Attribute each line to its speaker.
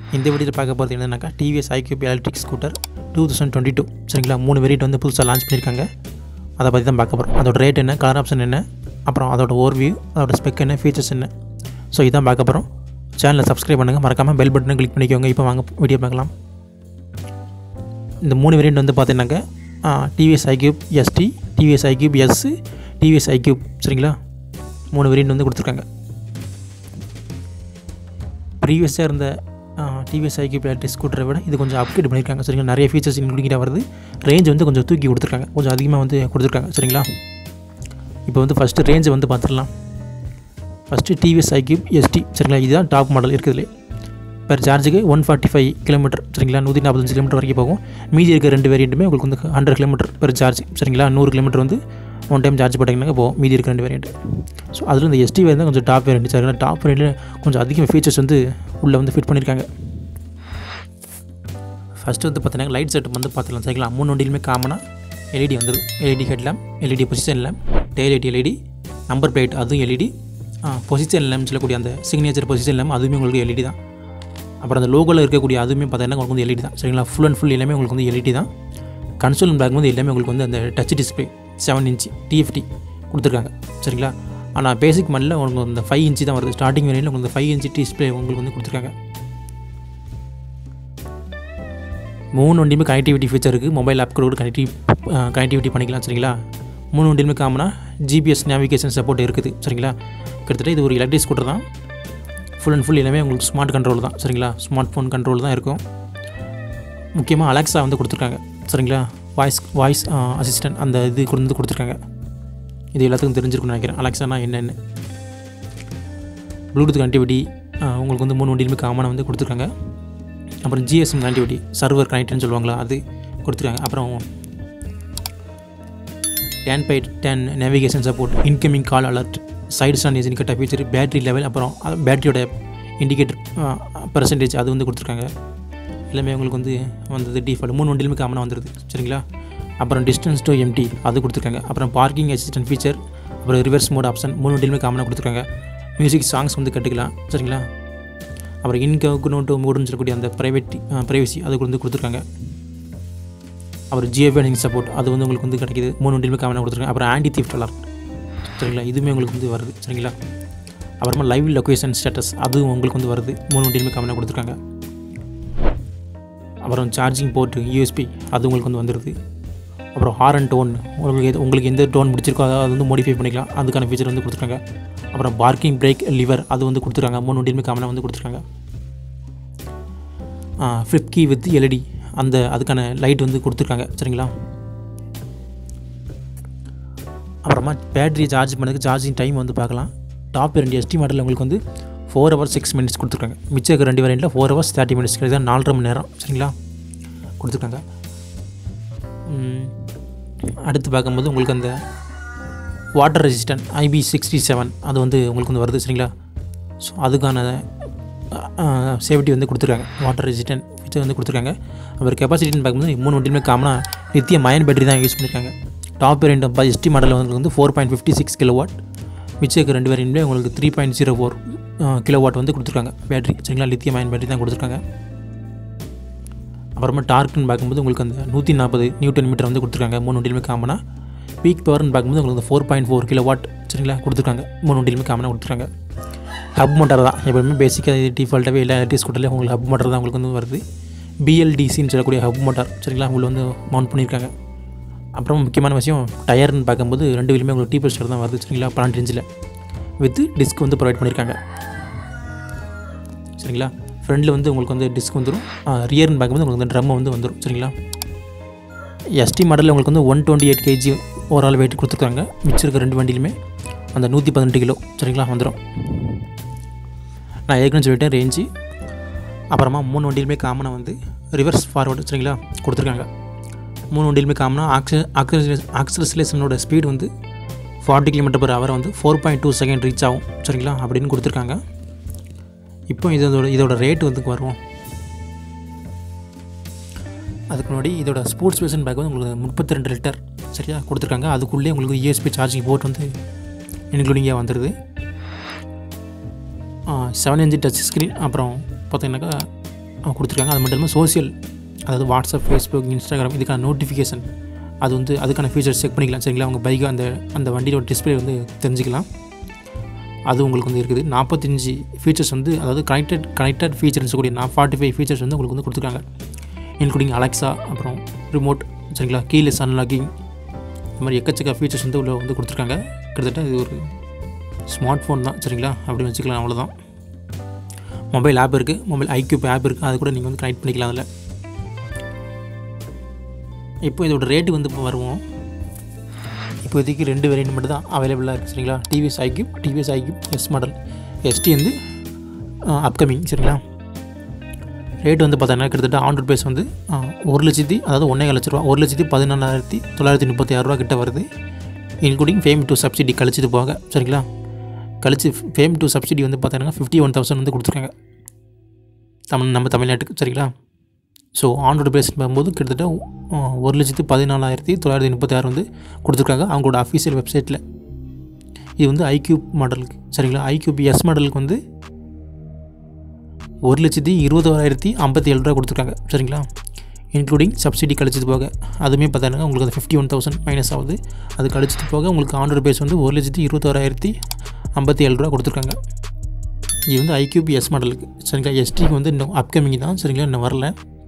Speaker 1: இந்த வீடியோவில் பார்க்க போகிறது என்னன்னாக்கா TVS iQube electric scooter two thousand twenty two சரிங்களா மூணு வேரியட் வந்து புதுசாக லான்ச் பண்ணியிருக்காங்க அதை பற்றி தான் பார்க்க போகிறோம் அதோட ரேட் என்ன கலர் ஆப்ஷன் என்ன அப்புறம் அதோட ஓவர்வியூ அதோட ஸ்பெக் என்ன ஃபீச்சர்ஸ் என்ன ஸோ இதான் பார்க்க போகிறோம் சேனலை சப்ஸ்கிரைப் பண்ணுங்கள் மறக்காமல் பெல் பட்டனை கிளிக் பண்ணிக்கோங்க இப்போ வாங்க வீடியோ பார்க்கலாம் இந்த மூணு வேரியண்ட் வந்து பார்த்தீங்கன்னாக்கா TVS iQube ST TVS iQube S TVS iQube சரிங்களா மூணு வேரியண்ட் வந்து கொடுத்துருக்காங்க ப்ரீவியஸாக இருந்த டிவிஎஸ் ஐக்யூப் எலக்ட்ரிக் ஸ்கூட்டரை விட இது கொஞ்சம் அப்கிரேட் பண்ணியிருக்காங்க சரிங்களா நிறைய ஃபீச்சர்ஸ் இன்க்ளூடிங்காக வருது ரேஞ்ச் வந்து கொஞ்சம் தூக்கி கொடுத்துருக்காங்க கொஞ்சம் அதிகமாக வந்து கொடுத்துருக்காங்க சரிங்களா இப்போ வந்து ஃபஸ்ட்டு ரேஞ்சை வந்து பார்த்துடலாம் ஃபஸ்ட்டு டிவிஎஸ் ஐக்யூப் எஸ்டி சரிங்களா இதுதான் டாப் மாடல் இருக்குதுலே பெர் சார்ஜுக்கு ஒன் ஃபார்ட்டி ஃபைவ் கிலோமீட்டர் சரிங்களா நூற்றி நாற்பத்தஞ்சு கிலோமீட்டர் வரைக்கும் போகும் மீதி இருக்க ரெண்டு வேரியண்ட்டுமே உங்களுக்கு வந்து ஹண்ட்ரட் கிலோமீட்டர் பெர் சார்ஜ் சரிங்களா நூறு கிலோமீட்டர் வந்து ஒன் டைம் சார்ஜ் போட்டிங்கன்னா போகும் மீதி இருக்க ரெண்டு வேரியண்ட் ஸோ அதில் இந்த எஸ்டி வேரியண்ட் தான் கொஞ்சம் டாப் வேரியண்ட் சரிங்களா டாப் வேரியண்ட்டில் கொஞ்சம் அதிக ஃபீச்சர்ஸ் வந்து உள்ளே வந்து ஃபிட் பண்ணியிருக்காங்க ஃபஸ்ட்டு வந்து பார்த்தீங்கன்னா லைட் செட் வந்து பார்த்துக்கலாம் சரிங்களா மூணு வண்டியிலுமே காமனாக எல்இடி வந்துடும் LED headlamp LED position lamp tail light LED number plate அதுவும் எல்இடி பொசிஷன் லேம் சொல்லக்கூடிய அந்த சிக்னேச்சர் பொசிஷன் லேம் அதுவுமே உங்களுக்கு எல்இடி தான் அப்புறம் அந்த லோகோவில் இருக்கக்கூடிய அதுவுமே பார்த்தீங்கன்னா உங்களுக்கு வந்து எல்இடி தான் சரிங்களா ஃபுல் அண்ட் ஃபுல் எல்லாமே உங்களுக்கு வந்து எல்இடி தான் கன்சோல் பேக் வந்து எல்லாமே உங்களுக்கு வந்து அந்த touch display seven inch TFT கொடுத்துருக்காங்க சரிங்களா ஆனால் பேசிக் மல்லில் உங்களுக்கு இந்த ஃபைவ் இன்ச்சு தான் வருது ஸ்டார்டிங் வேலையில் உங்களுக்கு ஃபைவ் இன்ச்சு டிஸ்பிளே உங்களுக்கு வந்து கொடுத்துருக்காங்க மூணு வண்டியுமே கனெக்டிவிட்டி ஃபீச்சர் இருக்குது மொபைல் ஆப் கூட கனெக்டிவ் கனெக்டிவிட்டி பண்ணிக்கலாம் சரிங்களா மூணு வண்டியுமே காமனாக ஜிபிஎஸ் நேவிகேஷன் சப்போர்ட் இருக்குது சரிங்களா கிட்டத்தட்ட இது ஒரு எலக்ட்ரிக் ஸ்கூட்டர் தான் ஃபுல் அண்ட் ஃபுல் எல்லாமே உங்களுக்கு ஸ்மார்ட் கண்ட்ரோல் தான் சரிங்களா ஸ்மார்ட் ஃபோன் கண்ட்ரோல் தான் இருக்கும் முக்கியமாக அலெக்ஸா வந்து கொடுத்துருக்காங்க சரிங்களா வாய்ஸ் வாய்ஸ் அசிஸ்டன்ட் அந்த இது கொண்டு வந்து கொடுத்துருக்காங்க இது எல்லாத்துக்கும் தெரிஞ்சிருக்கும்னு நினைக்கிறேன் அலெக்ஸானா என்னென்னு ப்ளூடூத் கனெக்டிவிட்டி உங்களுக்கு வந்து மூணு வண்டியிலுமே காமனாக வந்து கொடுத்துருக்காங்க அப்புறம் ஜிஎஸ்எம் கனெக்டிவிட்டி சர்வர் கனெக்ட்னு சொல்லுவாங்களா அது கொடுத்துருக்காங்க அப்புறம் ten by ten navigation support incoming call alert side stand indicator feature battery level அப்புறம் பேட்டரியோட இண்டிகேட்டர் பர்சன்டேஜ் அது வந்து கொடுத்துருக்காங்க எல்லாமே உங்களுக்கு வந்து வந்தது டிஃபால்ட் மூணு வண்டியிலுமே காமனாக வந்துடுது சரிங்களா அப்புறம் டிஸ்டன்ஸ் டு எம்டி அது கொடுத்துருக்காங்க அப்புறம் பார்க்கிங் அசிஸ்டன்ட் ஃபீச்சர் அப்புறம் ரிவர்ஸ் மோட் ஆப்ஷன் மூணு வண்டியிலுமே காமனாக கொடுத்துருக்காங்க மியூசிக் சாங்ஸ் வந்து கட்டுக்கலாம் சரிங்களா அப்புறம் இன்கவுக்கு நோட்டு மூடுன்னு சொல்லக்கூடிய அந்த ப்ரைவேட் ப்ரைவசி அது வந்து கொடுத்துருக்காங்க அப்புறம் ஜியோஃபேனிங் சப்போர்ட் அது வந்து உங்களுக்கு வந்து கிடைக்கிது மூணு வண்டியிலுமே காமனாக கொடுத்துருக்காங்க அப்புறம் ஆன்டி தீஃப்ட் அலர்ட் சரிங்களா இதுவுமே உங்களுக்கு வந்து வருது சரிங்களா அப்புறமா லைவ் லொக்கேஷன் ஸ்டேட்டஸ் அதுவும் உங்களுக்கு வந்து வருது மூணு வண்டியிலுமே காமனாக கொடுத்துருக்காங்க அப்புறம் சார்ஜிங் போர்ட்டு யூஎஸ்பி அது உங்களுக்கு வந்து வந்துடுது அப்புறம் ஹார் அண்ட் டோன் உங்களுக்கு எது உங்களுக்கு எந்த டோன் பிடிச்சிருக்கோ அதை அது வந்து மோடிஃபை பண்ணிக்கலாம் அதுக்கான ஃபீச்சர் வந்து கொடுத்துருக்காங்க அப்புறம் பார்க்கிங் பிரேக் லிவர் அது வந்து கொடுத்துருக்காங்க மூணு வண்டியுமே காமனாக வந்து கொடுத்துருக்காங்க ஃப்ளிப் கீ வித் எல்இடி அந்த அதுக்கான லைட் வந்து கொடுத்துருக்காங்க சரிங்களா அப்புறமா பேட்டரி சார்ஜ் பண்ணதுக்கு சார்ஜிங் டைம் வந்து பார்க்கலாம் டாப் ரெண்டு எஸ்டி மாடலில் உங்களுக்கு வந்து ஃபோர் ஹவர்ஸ் சிக்ஸ் மினிட்ஸ் கொடுத்துருக்காங்க மிச்சம் இருக்க ரெண்டு வேரியண்ட்டில் ஃபோர் ஹவர்ஸ் தேர்ட்டி மினிட்ஸ் கிடையாது நாலரை மணி நேரம் சரிங்களா கொடுத்துருக்காங்க அடுத்து பார்க்கும்போது உங்களுக்கு அந்த water resistant IP sixty seven அது வந்து உங்களுக்கு வந்து வருது சரிங்களா ஸோ அதுக்கான சேஃப்டி வந்து கொடுத்துருக்காங்க வாட்டர் ரெசிஸ்டன்ட் ஃபீச்சர் வந்து கொடுத்துருக்காங்க அப்புறம் கெப்பாசிட்டின்னு பார்க்கும்போது மூணு வண்டியுமே காமனாக லித்திய மயன் பேட்டரி தான் யூஸ் பண்ணியிருக்காங்க டாப் வேரியண்ட் எஸ்டி மாடலில் வந்து வந்து four point fifty six kilowatt மிச்சம் ரெண்டு வேரியண்ட்லேயே உங்களுக்கு three point zero four kilowatt வந்து கொடுத்துருக்காங்க பேட்டரி சரிங்களா லித்தியம் அயன் பேட்டரி தான் கொடுத்துருக்காங்க அப்புறமா டார்க்குன்னு பார்க்கும்போது உங்களுக்கு அந்த நூற்றி நாற்பது நியூட்டன் மீட்டர் வந்து கொடுத்துருக்காங்க மூணு வண்டியிலுமே காமனாக பீக் பவர்னு பார்க்கும்போது உங்களுக்கு four point four kilowatt சரிங்களா கொடுத்துருக்காங்க மூணு வண்டியிலுமே காமனாக கொடுத்துருக்காங்க ஹப் மோட்டார் தான் எப்பவுமே பேசிக்காக டிஃபால்ட்டாகவே எல்லா எலக்ட்ரிக் ஸ்கூட்டர்லேயும் உங்களுக்கு ஹப் மோட்டார் தான் உங்களுக்கு வந்து வருது பிஎல்டிசின்னு சொல்லக்கூடிய ஹப் மோட்டார் சரிங்களா உங்களை வந்து மவுண்ட் பண்ணியிருக்காங்க அப்புறம் முக்கியமான விஷயம் டயர்னு பார்க்கும்போது ரெண்டு வீலுமே உங்களுக்கு டீ ஸ்டார் தான் வருது சரிங்களா பன்னெண்டு இன்ச்சில் வித் டிஸ்க் வந்து ப்ரொவைட் பண்ணியிருக்காங்க சரிங்களா ஃப்ரண்டில் வந்து உங்களுக்கு வந்து டிஸ்க் வந்துடும் ரியர்னு பார்க்கும்போது உங்களுக்கு வந்து ட்ரம் வந்து வந்துடும் சரிங்களா எஸ்டி மாடலில் உங்களுக்கு வந்து one twenty eight KG overall weight கொடுத்துருக்காங்க மிச்சம் இருக்க ரெண்டு வண்டியிலுமே அந்த நூற்றி பதினெட்டு கிலோ சரிங்களா வந்துடும் நான் ஏற்கனவே சொல்லிட்டேன் ரேஞ்சு அப்புறமா மூணு வண்டியிலுமே காமனாக வந்து ரிவர்ஸ் ஃபார்வர்டு சரிங்களா கொடுத்துருக்காங்க மூணு வண்டியிலுமே காமனாக ஆக்சி ஆக்சிலேஷன் ஆக்சிலேஷனோட ஸ்பீடு வந்து ஃபார்ட்டி கிலோமீட்டர் பர் ஹவர் வந்து four point two second reach ஆகும் சரிங்களா அப்படின்னு கொடுத்துருக்காங்க இப்போ இதோட இதோட ரேட் வந்து வருவோம் அதுக்கு முன்னாடி இதோட ஸ்போர்ட்ஸ் வெர்ஷன் பேக் வந்து உங்களுக்கு முப்பத்தி ரெண்டு லிட்டர் சரியா கொடுத்துருக்காங்க அதுக்குள்ளே உங்களுக்கு யூஎஸ்பி சார்ஜிங் போர்ட் வந்து இன்க்ளூடிங்காக வந்துடுது செவன் இன்ச்சு டச் ஸ்க்ரீன் அப்புறம் பார்த்தீங்கன்னாக்கா கொடுத்துருக்காங்க அது மட்டும் இல்லாமல் சோசியல் அதாவது வாட்ஸ்அப் ஃபேஸ்புக் இன்ஸ்டாகிராம் இதுக்கான நோட்டிஃபிகேஷன் அது வந்து அதுக்கான ஃபீச்சர்ஸ் செக் பண்ணிக்கலாம் சரிங்களா உங்கள் பைக்கு அந்த அந்த வண்டியோட டிஸ்பிளே வந்து தெரிஞ்சுக்கலாம் அது உங்களுக்கு வந்து இருக்குது நாற்பத்தஞ்சு ஃபீச்சர்ஸ் வந்து அதாவது கனெக்டட் கனெக்டட் ஃபீச்சர்ஸ் கூடிய நான் ஃபார்ட்டி ஃபைவ் ஃபீச்சர்ஸ் வந்து உங்களுக்கு வந்து கொடுத்துருக்காங்க இன்க்ளூடிங் அலெக்ஸா அப்புறம் ரிமோட் சரிங்களா கீலெஸ் அன்லாக்கிங் இந்த மாதிரி எக்கச்சக்க ஃபீச்சர்ஸ் வந்து உள்ள வந்து கொடுத்துருக்காங்க கிட்டத்தட்ட இது ஒரு ஸ்மார்ட் ஃபோன் தான் சரிங்களா அப்படி வச்சுக்கலாம் அவ்வளோதான் மொபைல் ஆப் இருக்குது மொபைல் ஐக்யூப் ஆப் இருக்குது அது கூட நீங்கள் வந்து கனெக்ட் பண்ணிக்கலாம் அதில் இப்போ இதோட ரேட்டு வந்து இப்போ வருவோம் இப்போதைக்கு ரெண்டு வேரியன்ட் மட்டும் தான் அவைலபிளாக இருக்குது சரிங்களா TVS iQube TVS iQube S model ST வந்து அப்கமிங் சரிங்களா ரேட் வந்து பார்த்தீங்கன்னா கிட்டத்தட்ட ஆன் ருபீஸ் வந்து ஆ, ஒரு லட்சத்தி அதாவது ஒன்றே லட்ச ரூபா ஒரு லட்சத்தி பதினொன்றாயிரத்தி தொள்ளாயிரத்தி முப்பத்தி ஆறு ரூபா கிட்ட வருது இன்க்ளூடிங் ஃபேம் டு சப்சிடி கழிச்சது போக சரிங்களா கழிச்சு ஃபேம் டு சப்சிடி வந்து பார்த்தீங்கன்னா ஃபிஃப்டி ஒன் தௌசண்ட் வந்து கொடுத்துருக்காங்க தமிழ் நம்ம தமிழ்நாட்டுக்கு சரிங்களா ஸோ ஆண்ட்ராய்டு பேஸ் பார்க்கும்போது கிட்டத்தட்ட ஆ, ஒரு லட்சத்து பதினாலாயிரத்தி தொள்ளாயிரத்தி முப்பத்தி ஆறு வந்து கொடுத்துருக்காங்க அவங்களோட அஃபீஷியல் வெப்சைட்டில் இது வந்து ஐக்யூப் மாடலுக்கு சரிங்களா ஐக்யூப் எஸ் மாடலுக்கு வந்து ஒரு லட்சத்தி இருபத்தோராயிரத்தி ஐம்பத்தி ஏழு ரூபா கொடுத்துருக்காங்க சரிங்களா இன்க்ளூடிங் சப்சிடி கழிச்சது போக அதுவுமே பார்த்தீங்கன்னா உங்களுக்கு அந்த ஃபிஃப்டி ஒன் தௌசண்ட் மைனஸ் ஆகுது அது கழிச்சது போக உங்களுக்கு ஆண்ட்ராய்டு பேஸ் வந்து ஒரு லட்சத்தி இருபத்தோராயிரத்தி ஐம்பத்தி ஏழு ரூபா கொடுத்துருக்காங்க இது வந்து ஐக்யூபி எஸ் மாடலுக்கு சரிங்களா எஸ்டிக்கு வந்து இன்னும் அப்கமிங் தான் சரிங்களா இன்னும் வரல